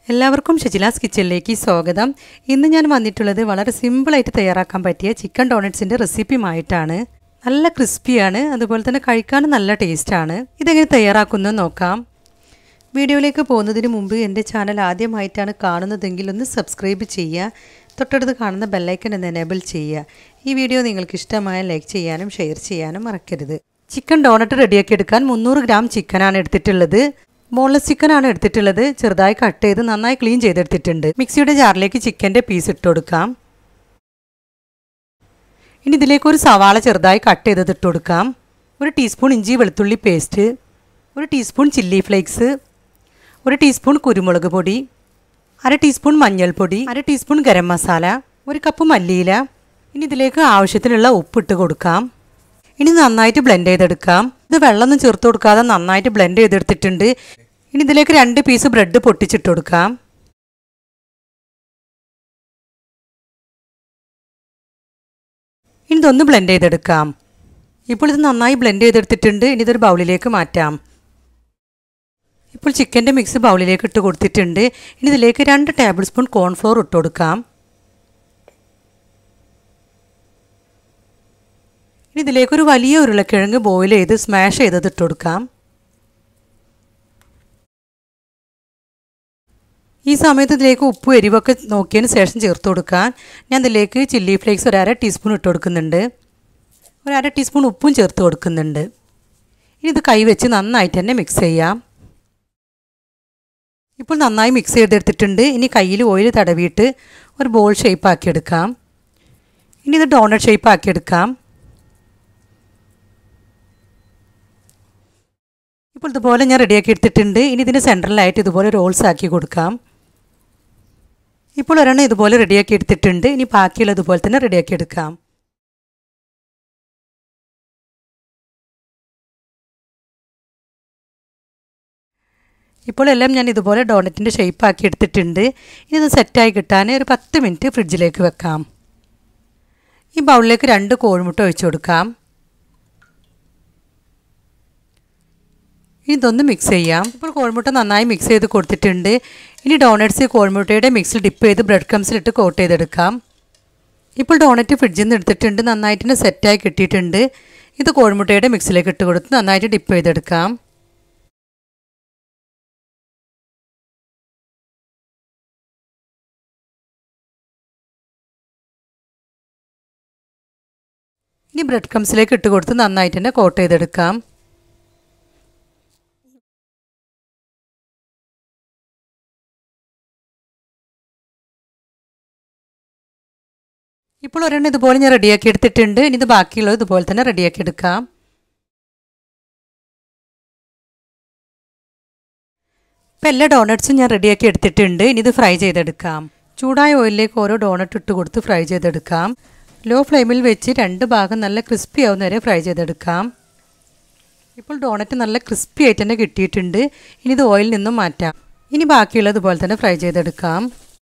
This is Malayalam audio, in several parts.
എല്ലാവർക്കും ഷജിലാസ് കിച്ചണിലേക്ക് സ്വാഗതം ഇന്ന് ഞാൻ വന്നിട്ടുള്ളത് വളരെ സിമ്പിളായിട്ട് തയ്യാറാക്കാൻ പറ്റിയ ചിക്കൻ ഡോണറ്റ്സിൻ്റെ റെസിപ്പിയുമായിട്ടാണ് നല്ല ക്രിസ്പിയാണ് അതുപോലെ തന്നെ കഴിക്കാനും നല്ല ടേസ്റ്റാണ് ഇതെങ്ങനെ തയ്യാറാക്കുന്നത് നോക്കാം വീഡിയോയിലേക്ക് പോകുന്നതിന് മുമ്പ് എൻ്റെ ചാനൽ ആദ്യമായിട്ടാണ് കാണുന്നതെങ്കിൽ ഒന്ന് സബ്സ്ക്രൈബ് ചെയ്യുക തൊട്ടടുത്ത് കാണുന്ന ബെല്ലൈക്കൻ എന്ന് എനേബിൾ ചെയ്യുക ഈ വീഡിയോ നിങ്ങൾക്ക് ഇഷ്ടമായ ലൈക്ക് ചെയ്യാനും ഷെയർ ചെയ്യാനും മറക്കരുത് ചിക്കൻ ഡോണറ്റ് റെഡിയാക്കി എടുക്കാൻ മുന്നൂറ് ഗ്രാം ചിക്കനാണ് എടുത്തിട്ടുള്ളത് ബോൺലെസ് ചിക്കനാണ് എടുത്തിട്ടുള്ളത് ചെറുതായി കട്ട് ചെയ്ത് നന്നായി ക്ലീൻ ചെയ്തെടുത്തിട്ടുണ്ട് മിക്സിയുടെ ജാറിലേക്ക് ചിക്കൻ്റെ പീസ് ഇട്ട് കൊടുക്കാം ഇനി ഇതിലേക്ക് ഒരു സവാള ചെറുതായി കട്ട് ചെയ്തത് ഇട്ട് കൊടുക്കാം ഒരു ടീസ്പൂൺ ഇഞ്ചി വെളുത്തുള്ളി പേസ്റ്റ് ഒരു ടീസ്പൂൺ ചില്ലി ഫ്ലേക്സ് ഒരു ടീസ്പൂൺ കുരുമുളക് പൊടി അര ടീസ്പൂൺ മഞ്ഞൾപ്പൊടി അര ടീസ്പൂൺ ഗരം മസാല ഒരു കപ്പ് മല്ലിയില ഇനി ഇതിലേക്ക് ആവശ്യത്തിനുള്ള ഉപ്പിട്ട് കൊടുക്കാം ഇനി നന്നായിട്ട് ബ്ലെൻഡ് ചെയ്തെടുക്കാം ഇത് വെള്ളമൊന്നും ചേർത്ത് കൊടുക്കാതെ നന്നായിട്ട് ബ്ലെൻഡ് ചെയ്തെടുത്തിട്ടുണ്ട് ഇനി ഇതിലേക്ക് രണ്ട് പീസ് ബ്രെഡ് പൊട്ടിച്ചിട്ട് കൊടുക്കാം ഇനി ഇതൊന്ന് ബ്ലെൻഡ് ചെയ്തെടുക്കാം ഇപ്പോൾ ഇത് നന്നായി ബ്ലെൻഡ് ചെയ്തെടുത്തിട്ടുണ്ട് ഇനി ഇതൊരു ബൗളിലേക്ക് മാറ്റാം ഇപ്പോൾ ചിക്കൻ്റെ മിക്സ് ബൗളിലേക്ക് ഇട്ട് കൊടുത്തിട്ടുണ്ട് ഇനി ഇതിലേക്ക് രണ്ട് ടേബിൾ സ്പൂൺ കോൺഫ്ലോർ ഇട്ട് കൊടുക്കാം ഇനി ഇതിലേക്കൊരു വലിയ ഉരുളക്കിഴങ്ങ് ബോയിൽ ചെയ്ത് സ്മാഷ് ചെയ്തത് ഇട്ട് കൊടുക്കാം ഈ സമയത്ത് ഇതിലേക്ക് ഉപ്പും എരിവൊക്കെ നോക്കിയതിന് ശേഷം ചേർത്ത് കൊടുക്കാൻ ഞാൻ ഇതിലേക്ക് ചില്ലി ഫ്ലേക്സ് ഒരു അര ടീസ്പൂൺ ഇട്ട് കൊടുക്കുന്നുണ്ട് ഒരു അര ടീസ്പൂൺ ഉപ്പും ചേർത്ത് കൊടുക്കുന്നുണ്ട് ഇനി ഇത് കൈ വെച്ച് നന്നായിട്ട് തന്നെ മിക്സ് ചെയ്യാം ഇപ്പോൾ നന്നായി മിക്സ് ചെയ്തെടുത്തിട്ടുണ്ട് ഇനി കയ്യിൽ ഓയിൽ തടവിയിട്ട് ഒരു ബോൾ ഷേപ്പ് ആക്കിയെടുക്കാം ഇനി ഇത് ഡോണറ്റ് ഷേപ്പ് ആക്കിയെടുക്കാം ഇപ്പോൾ ഇതുപോലെ ഞാൻ റെഡിയാക്കി എടുത്തിട്ടുണ്ട് ഇനി ഇതിന് സെൻട്രലായിട്ട് ഇതുപോലെ റോൾസ് ആക്കി കൊടുക്കാം ഇപ്പോൾ ഒരെണ്ണം ഇതുപോലെ റെഡിയാക്കി എടുത്തിട്ടുണ്ട് ഇനി ബാക്കിയുള്ള ഇതുപോലെ തന്നെ റെഡിയാക്കി എടുക്കാം ഇപ്പോൾ എല്ലാം ഞാൻ ഇതുപോലെ ഡോണറ്റിൻ്റെ ഷേപ്പ് ആക്കി എടുത്തിട്ടുണ്ട് ഇനി ഇത് സെറ്റായി കിട്ടാൻ ഒരു പത്ത് മിനിറ്റ് ഫ്രിഡ്ജിലേക്ക് വെക്കാം ഈ ബൗളിലേക്ക് രണ്ട് കോഴിമുട്ട ഒഴിച്ചു കൊടുക്കാം ഇനി ഇതൊന്ന് മിക്സ് ചെയ്യാം ഇപ്പോൾ കോഴിമുട്ട നന്നായി മിക്സ് ചെയ്ത് കൊടുത്തിട്ടുണ്ട് ഇനി ഡോണറ്റ്സ് കോഴിമുട്ടയുടെ മിക്സിൽ ഡിപ്പ് ചെയ്ത് ബ്രെഡ് ക്രംസിലിട്ട് കോട്ട് ചെയ്തെടുക്കാം ഇപ്പോൾ ഡോണറ്റ് ഫ്രിഡ്ജിൽ നിന്ന് എടുത്തിട്ടുണ്ട് നന്നായിട്ട് തന്നെ സെറ്റായി കിട്ടിയിട്ടുണ്ട് ഇത് കോഴിമുട്ടയുടെ മിക്സിലേക്ക് ഇട്ട് കൊടുത്ത് നന്നായിട്ട് ഡിപ്പ് ചെയ്തെടുക്കാം ഇനി ബ്രെഡ് ക്രംസിലേക്ക് ഇട്ട് കൊടുത്ത് നന്നായിട്ട് തന്നെ കോട്ട് ചെയ്തെടുക്കാം ഇപ്പോൾ ഒരെണ്ണം ഇതുപോലെ ഞാൻ റെഡിയാക്കി എടുത്തിട്ടുണ്ട് ഇനി ഇത് ബാക്കിയുള്ളത് ഇതുപോലെ തന്നെ റെഡിയാക്കി എടുക്കാം ഇപ്പം എല്ലാ ഡോണറ്റ്സും ഞാൻ റെഡിയാക്കി എടുത്തിട്ടുണ്ട് ഇനി ഇത് ഫ്രൈ ചെയ്തെടുക്കാം ചൂടായ ഓയിലിലേക്ക് ഓരോ ഡോണറ്റ് ഇട്ട് കൊടുത്ത് ഫ്രൈ ചെയ്തെടുക്കാം ലോ ഫ്ലെയിമിൽ വെച്ച് രണ്ട് ഭാഗം നല്ല ക്രിസ്പി ആവുന്ന വരെ ഫ്രൈ ചെയ്തെടുക്കാം ഇപ്പോൾ ഡോണറ്റ് നല്ല ക്രിസ്പി ആയിട്ട് തന്നെ കിട്ടിയിട്ടുണ്ട് ഇനി ഇത് ഓയിലിൽ നിന്നും മാറ്റാം ഇനി ബാക്കിയുള്ളത് ഇതുപോലെ തന്നെ ഫ്രൈ ചെയ്തെടുക്കാം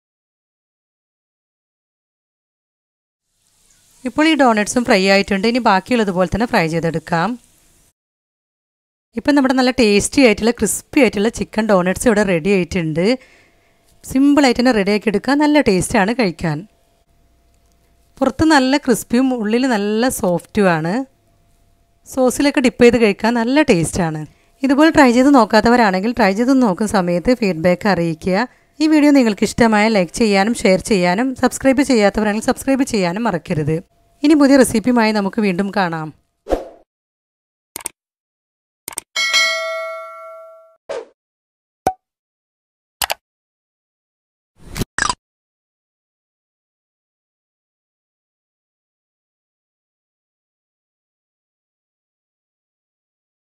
ഇപ്പോൾ ഈ ഡോണറ്റ്സും ഫ്രൈ ആയിട്ടുണ്ട് ഇനി ബാക്കിയുള്ളതുപോലെ തന്നെ ഫ്രൈ ചെയ്തെടുക്കാം ഇപ്പം നമ്മുടെ നല്ല ടേസ്റ്റി ആയിട്ടുള്ള ക്രിസ്പി ആയിട്ടുള്ള ചിക്കൻ ഡോണറ്റ്സ് ഇവിടെ റെഡി ആയിട്ടുണ്ട് സിമ്പിളായിട്ട് തന്നെ റെഡിയാക്കി എടുക്കാൻ നല്ല ടേസ്റ്റാണ് കഴിക്കാൻ പുറത്ത് നല്ല ക്രിസ്പിയും ഉള്ളിൽ നല്ല സോഫ്റ്റുമാണ് സോസിലൊക്കെ ഡിപ്പ് ചെയ്ത് കഴിക്കാൻ നല്ല ടേസ്റ്റാണ് ഇതുപോലെ ട്രൈ ചെയ്ത് നോക്കാത്തവരാണെങ്കിൽ ട്രൈ ചെയ്ത് നോക്കുന്ന സമയത്ത് ഫീഡ്ബാക്ക് അറിയിക്കുക ഈ വീഡിയോ നിങ്ങൾക്ക് ഇഷ്ടമായ ലൈക്ക് ചെയ്യാനും ഷെയർ ചെയ്യാനും സബ്സ്ക്രൈബ് ചെയ്യാത്തവരാണെങ്കിൽ സബ്സ്ക്രൈബ് ചെയ്യാനും മറക്കരുത് ഇനി പുതിയ റെസിപ്പിയുമായി നമുക്ക് വീണ്ടും കാണാം